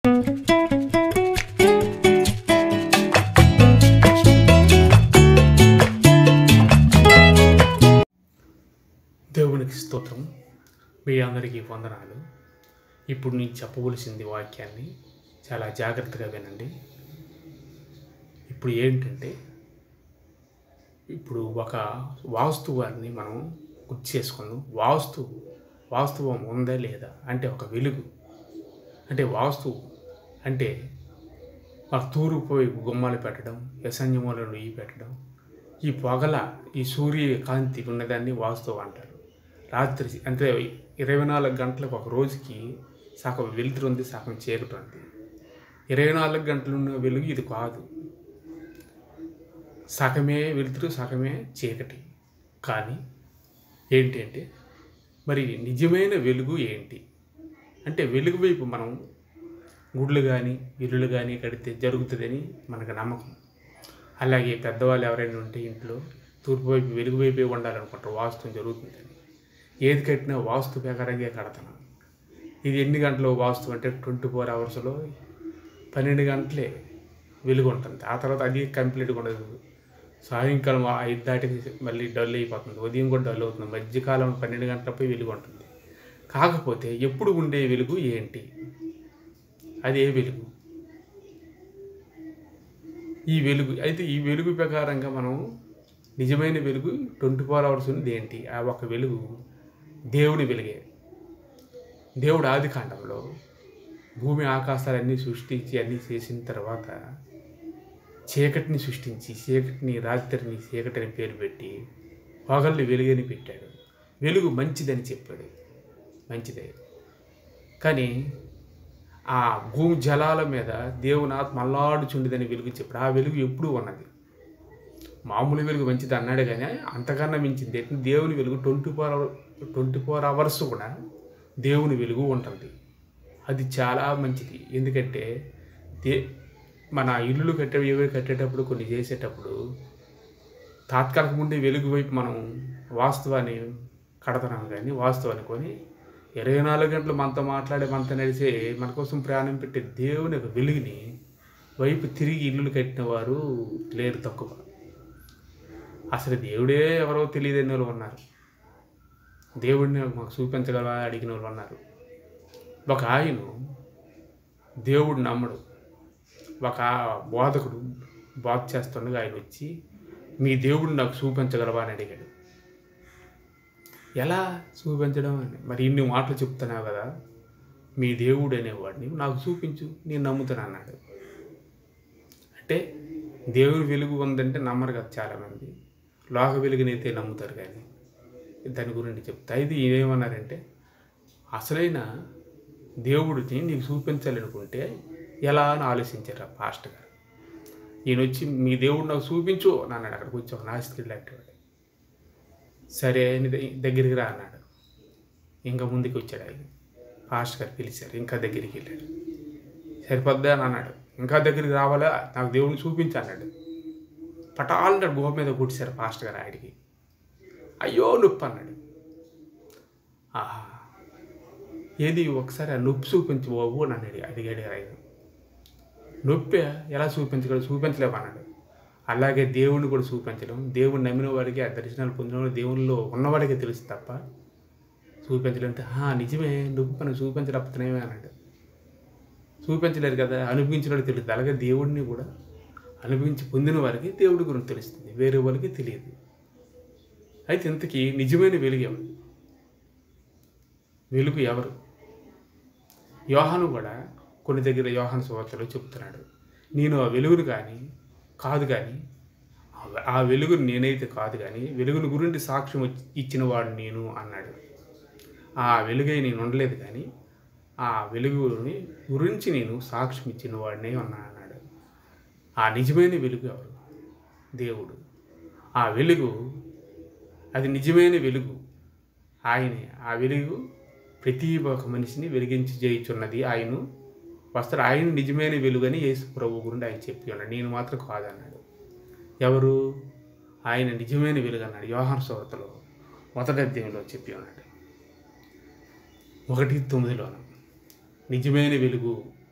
దేవునికి స్తోత్రం మీ అందరికీ వందనాలు ఇప్పుడు నేను చెప్పవలసింది వాక్యాన్ని చాలా జాగ్రత్తగా వినండి ఇప్పుడు ఏంటంటే ఇప్పుడు ఒక వాస్తువాన్ని మనం గుర్తు చేసుకుందాం వాస్తు వాస్తవం ఉందా లేదా అంటే ఒక వెలుగు అంటే వాస్తు అంటే ఆ తూర్పు వైపు గుమ్మాలు పెట్టడం యసన్యములను నెయ్యి పెట్టడం ఈ పొగల ఈ సూర్య కాంతి ఉన్నదాన్ని వాస్తవం అంటారు రాత్రి అంటే ఇరవై నాలుగు గంటలకు ఒక రోజుకి సగం వెలుతురు ఉంది సగం చీకటి ఉంది ఇరవై నాలుగు గంటలు ఉన్న వెలుగు ఇది కాదు సగమే వెలుతురు సగమే చీకటి కానీ ఏంటి అంటే మరి నిజమైన వెలుగు ఏంటి అంటే వెలుగు వైపు మనం గుడ్లు కానీ ఇల్లులు కానీ కడితే జరుగుతుందని మనకు నమ్మకం అలాగే పెద్దవాళ్ళు ఎవరైనా ఉంటే ఇంట్లో తూర్పు వైపు వెలుగు వైపే ఉండాలనుకుంటారు వాస్తు జరుగుతుందని ఏది కట్టినా వాస్తు ప్రకారంగా కడతాను ఇది ఎన్ని గంటలు వాస్తు అంటే ట్వంటీ ఫోర్ అవర్స్లో పన్నెండు గంటలే వెలుగు ఉంటుంది ఆ తర్వాత అది కంప్లీట్గా ఉండదు సాయంకాలం ఆ ఐదు దాటికి మళ్ళీ డల్ అయిపోతుంది ఉదయం కూడా డల్ అవుతుంది మధ్యకాలం పన్నెండు గంటలపై వెలుగు ఉంటుంది కాకపోతే ఎప్పుడు ఉండే వెలుగు ఏంటి అది ఏ వెలుగు ఈ వెలుగు అయితే ఈ వెలుగు ప్రకారంగా మనం నిజమైన వెలుగు ట్వంటీ ఫోర్ అవర్స్ ఉంది ఏంటి ఆ ఒక వెలుగు దేవుని వెలుగే దేవుడు ఆది కాండంలో భూమి ఆకాశాలన్నీ సృష్టించి అన్నీ చేసిన తర్వాత చీకటిని సృష్టించి చీకటిని రాత్రిని చీకటిని పేరు పెట్టి పగల్ని వెలుగని పెట్టాడు వెలుగు మంచిదని చెప్పాడు మంచిదే కానీ ఆ భూమి జలాల మీద దేవుని ఆత్మ అల్లాడుచుండిదని వెలుగు చెప్పాడు ఆ వెలుగు ఎప్పుడూ ఉన్నది మామూలు వెలుగు మంచిది అన్నాడు కానీ అంతకన్నా మించింది ఏంటంటే దేవుని వెలుగు twenty four hour twenty four hours కూడా దేవుని వెలుగు ఉంటుంది అది చాలా మంచిది ఎందుకంటే దే మన ఇల్లులు కట్టే ఏవో కట్టేటప్పుడు కొన్ని చేసేటప్పుడు తాత్కాలిక ముందే వెలుగు వైపు మనం వాస్తవాన్ని కడతాం కానీ వాస్తవం అనుకొని ఇరవై నాలుగు గంటలు మనతో మాట్లాడే మనతో నడిచే మన కోసం ప్రాణం పెట్టే దేవుని యొక్క వెలుగుని వైపు తిరిగి ఇల్లులు కట్టిన వారు లేరు తక్కువ అసలు దేవుడే ఎవరో తెలియదని వాళ్ళు ఉన్నారు దేవుడిని మాకు చూపించగలవా అడిగిన వాళ్ళు ఉన్నారు ఒక ఆయన దేవుడు నమ్మడు ఒక బోధకుడు బోధ చేస్తుండగా ఆయన వచ్చి మీ దేవుడు నాకు చూపించగలవా అని అడిగాడు ఎలా చూపించడం అని మరి ఇన్ని మాటలు చెప్తున్నావు కదా మీ దేవుడు అనేవాడిని నాకు చూపించు నేను నమ్ముతాను అన్నాడు అంటే దేవుని వెలుగు ఉందంటే నమ్మరు కదా చాలామంది లోక వెలుగునైతే నమ్ముతారు కానీ దాని గురించి చెప్తా ఇది ఏమన్నారంటే అసలైన దేవుడిని నీకు చూపించాలనుకుంటే ఎలా అని ఆలోచించారు ఆ పాస్టర్ గారు ఈయన వచ్చి మీ దేవుడు నాకు చూపించు అని అన్నాడు అక్కడికి వచ్చి ఒక నాస్తికుడు లాంటివాడు సరే అని ద- దగ్గరికి రా అన్నాడు ఇంకా ముందుకు వచ్చాడు ఆయన పాస్టర్ గారు పిలిచారు ఇంకా దగ్గరికి వెళ్ళాడు సరిపోద్దా అని అన్నాడు ఇంకా దగ్గరికి రావాలా నాకు దేవుడిని చూపించు అన్నాడు పటాలంటాడు గుహ మీద కూర్చారు పాస్టర్ గారు ఆడికి అయ్యో నొప్పి అన్నాడు ఆహా ఏది ఒకసారి ఆ నొప్పి చూపించు బాబు అని అన్నాడు అడిగాడు ఆయన నొప్పి ఎలా చూపించగలడు చూపించలేము అన్నాడు అలాగే దేవుణ్ణి కూడా చూపించడం దేవుని నమ్మిన వాడికి ఆ దర్శనాలు పొందిన వాడికి దేవునిలో ఉన్నవాడికి తెలుసు తప్ప చూపించలేంటే "ఆ, నిజమే నొప్పి మనం చూపించలేకపోతున్నామే అన్నాడు చూపించలేరు కదా అనుభవించిన వాడికి తెలుస్తుంది అలాగే దేవుడిని కూడా అనుభవించి పొందిన వారికి దేవుడి గురించి తెలుస్తుంది వేరే వాళ్ళకి తెలియదు అయితే ఇంతకీ నిజమైన వెలుగు ఎవరు వెలుగు ఎవరు యోహాను కూడా కొన్ని దగ్గర యోహాను సువార్తలో చెప్తున్నాడు నేను ఆ వెలుగును కానీ కాదు కానీ ఆ- ఆ వెలుగును నేనైతే కాదు కానీ వెలుగును గురించి సాక్ష్యం ఇచ్చి- ఇచ్చిన వాడు నేను అన్నాడు ఆ వెలుగై నేను ఉండలేదు కానీ ఆ వెలుగుని గురించి నేను సాక్ష్యం ఇచ్చిన వాడినే ఉన్నా అన్నాడు ఆ నిజమైన వెలుగు ఎవరు దేవుడు ఆ వెలుగు అది నిజమైన వెలుగు ఆయనే ఆ వెలుగు ప్రతి ఒక్క మనిషిని వెలిగించి చేయుచున్నది ఆయన వస్తారు ఆయన నిజమైన వెలుగని యేసు ప్రభు గురించి ఆయన చెప్పి ఉన్నాడు నేను మాత్రం కాదన్నాడు ఎవరు ఆయన నిజమైన వెలుగు అన్నాడు యోహాను సోరతలో మొదటి అధ్యాయంలో చెప్పి ఉన్నాడు ఒకటి తొమ్మిదిలోన నిజమైన వెలుగు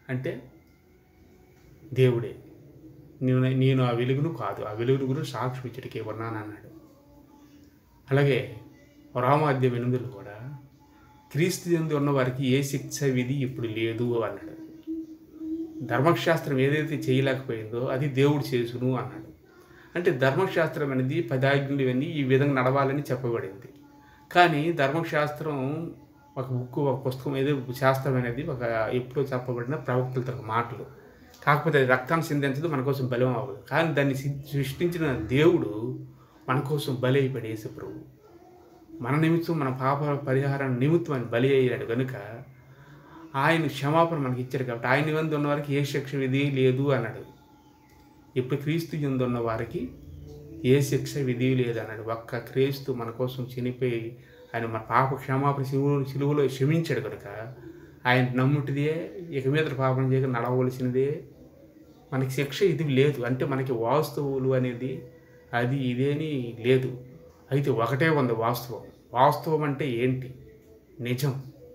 అంటే దేవుడే నేను నేను ఆ వెలుగును కాదు ఆ వెలుగును గురించి సాక్షి ఇచ్చడికి ఉన్నాను అన్నాడు అలాగే రామాద్యం ఎనిమిదిలో కూడా క్రీస్తు ఎందు ఉన్న వారికి ఏ శిక్ష విధి ఇప్పుడు లేదు అన్నాడు ధర్మశాస్త్రం ఏదైతే చేయలేకపోయిందో అది దేవుడు చేసును అన్నాడు అంటే ధర్మశాస్త్రం అనేది పదాజ్ఞలు ఇవన్నీ ఈ విధంగా నడవాలని చెప్పబడింది కానీ ధర్మశాస్త్రం ఒక బుక్ ఒక పుస్తకం ఏదో శాస్త్రం అనేది ఒక ఎప్పుడో చెప్పబడిన ప్రవక్తలతో ఒక మాటలు కాకపోతే అది రక్తాన్ని సిందించదు మన కోసం బలం అవ్వదు కానీ దాన్ని సి- సృష్టించిన దేవుడు మన కోసం బలి అయిపోయాడు యేసు ప్రభు మన నిమిత్తం మన పాప పరిహారం నిమిత్తం ఆయన బలి అయ్యాడు కనుక ఆయన క్షమాపణ మనకి ఇచ్చాడు కాబట్టి ఆయన వంద ఉన్న వారికి ఏ శిక్ష విధి లేదు అన్నాడు ఇప్పుడు క్రీస్తు యందు ఉన్న వారికి ఏ శిక్ష విధి లేదు అన్నాడు ఒక్క క్రీస్తు మన కోసం చనిపోయి ఆయన మన పాప క్షమాపణ శిలువలో శిలువలో క్షమించాడు కనుక ఆయన నమ్ముటిదే ఇక మీద పాపం చేయక నడవలసినదే మనకి శిక్ష ఇది లేదు అంటే మనకి వాస్తవులు అనేది అది ఇదేని లేదు అయితే ఒకటే ఉంది వాస్తవం వాస్తవం అంటే ఏంటి నిజం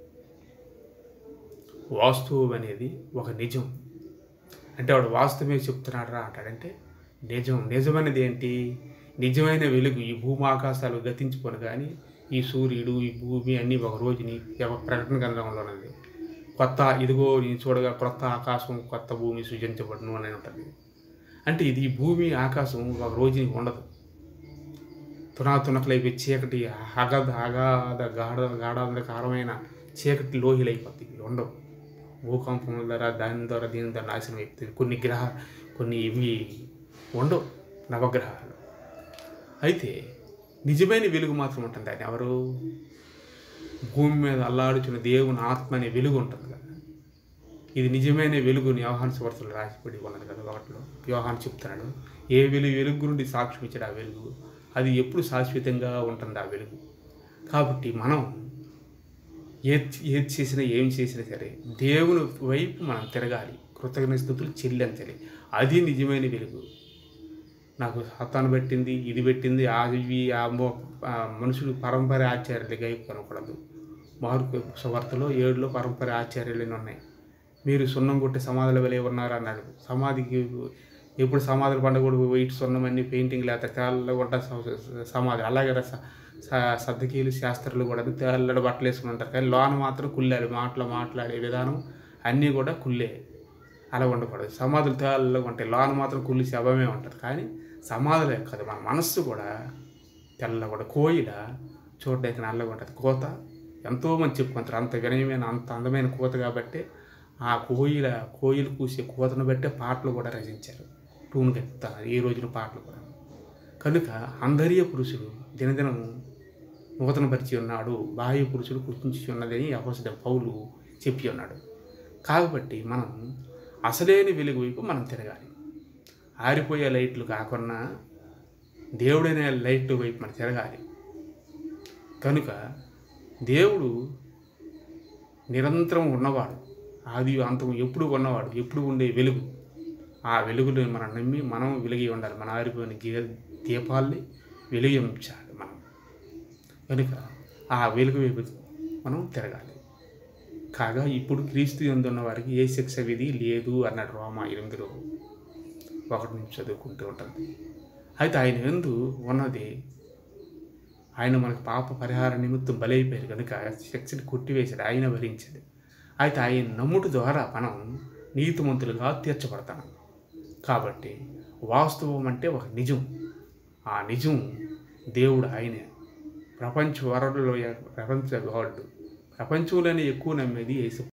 వాస్తవం అనేది ఒక నిజం అంటే వాడు వాస్తవమే చెప్తున్నాడు రా అంటాడంటే నిజం నిజమనేది ఏంటి నిజమైన వెలుగు ఈ భూమి ఆకాశాలు గతించిపోను కానీ ఈ సూర్యుడు ఈ భూమి అన్నీ ఒక రోజుని ఒక ప్రకటన గ్రంథంలో ఉన్నది కొత్త ఇదిగో నేను చూడగా కొత్త ఆకాశం కొత్త భూమి సృజించబడును అని ఉంటుంది అంటే ఇది ఈ భూమి ఆకాశం ఒక రోజుని ఉండదు తునాతునకలైపోయి చీకటి అగాధ అగాధ గాఢ గాఢాంధకారమైన చీకటి లోహిలైపోతాయి ఇవి ఉండవు భూకంపం ద్వారా దాని ద్వారా దీని ద్వారా నాశనం అయిపోతుంది కొన్ని గ్రహ కొన్ని ఇవి ఉండవు నవగ్రహాలు అయితే నిజమైన వెలుగు మాత్రం ఉంటుంది ఆయన ఎవరు భూమి మీద అల్లాడుచున్న దేవుని ఆత్మ అనే వెలుగు ఉంటుంది కదా ఇది నిజమైన వెలుగుని వ్యవహాన్ సువార్తలు రాసిపడి ఉన్నది కదా ఒకటిలో వ్యవహాన్ చెప్తున్నాడు ఏ వెలుగు వెలుగు నుండి సాక్ష్యం ఇచ్చాడు ఆ వెలుగు అది ఎప్పుడు శాశ్వతంగా ఉంటుంది ఆ వెలుగు కాబట్టి మనం ఏది ఏది చేసినా ఏం చేసినా సరే దేవుని వైపు మనం తిరగాలి కృతజ్ఞ స్థుతులు చెల్లించాలి అది నిజమైన వెలుగు నాకు హతాను పెట్టింది ఇది పెట్టింది ఆ ఇవి ఆ మో- ఆ మనుషులు పరంపర ఆచార్యులుగా కనపడదు మార్కు సువార్తలో ఏడులో పరంపర ఆచార్యులు అని ఉన్నాయి మీరు సున్నం కొట్టి సమాధుల వలె ఉన్నారు అన్నాడు సమాధికి ఎప్పుడు సమాధుల పండుగ కూడా వైట్ సున్నం అన్ని పెయింటింగ్ లేకపోతే తెల్లగా ఉంటా సమాధి అలాగే రస- స- సద్దకీలు శాస్త్రాలు కూడా తెల్లడి బట్టలు వేసుకుని ఉంటారు కానీ లోన మాత్రం కుళ్ళాలి మాటలు మాట్లాడే విధానం అన్నీ కూడా కుళ్ళే అలా ఉండకూడదు సమాధులు తెల్లగా ఉంటాయి లోన మాత్రం కుళ్ళి శవమే ఉంటుంది కానీ సమాధులే కాదు మన మనస్సు కూడా తెల్లగా కూడా కోయిల చూడడానికి నల్లగా ఉంటుంది కోత ఎంతోమంది చెప్పుకుంటారు అంత వినయమైన అంత అందమైన కోత కాబట్టి ఆ కోయిల కోయిలు కూసే కోతను బట్టే పాటలు కూడా రచించారు టూన్ కలుపుతున్నారు ఈ రోజున పాటలు కూడా కనుక అందరియ పురుషుడు దినదినము నూతన పరిచి ఉన్నాడు బాహ్య పురుషుడు కృషించి ఉన్నదని అపసద పౌలు చెప్పి ఉన్నాడు కాబట్టి మనం అసలేని వెలుగు వైపు మనం తిరగాలి ఆరిపోయే లైట్లు కాకుండా దేవుడైన లైట్ వైపు మనం తిరగాలి కనుక దేవుడు నిరంతరం ఉన్నవాడు ఆది అంతం ఎప్పుడు ఉన్నవాడు ఎప్పుడు ఉండే వెలుగు ఆ వెలుగుని మనం నమ్మి మనం వెలిగి ఉండాలి మన ఆరిపోయిన గీ- దీపాల్ని వెలిగించాలి మనం కనుక ఆ వెలుగు వైపు మనం తిరగాలి కాగా ఇప్పుడు క్రీస్తు ఎందున్న వారికి ఏ శిక్ష విధి లేదు అన్నాడు రోమా ఎనిమిదిలో ఒకటి నుంచి చదువుకుంటూ ఉంటుంది అయితే ఆయన ఎందు ఉన్నది ఆయన మనకు పాప పరిహార నిమిత్తం బలైపోయారు కనుక శిక్షని కొట్టివేశాడు ఆయన భరించాడు అయితే ఆయన నమ్ముట ద్వారా మనం నీతిమంతులుగా తీర్చబడతాం కాబట్టి వాస్తవం అంటే ఒక నిజం ఆ నిజం దేవుడు ఆయనే ప్రపంచ వరలో ప్రపంచ గాడ్ ప్రపంచంలోనే ఎక్కువ నమ్మేది యేసు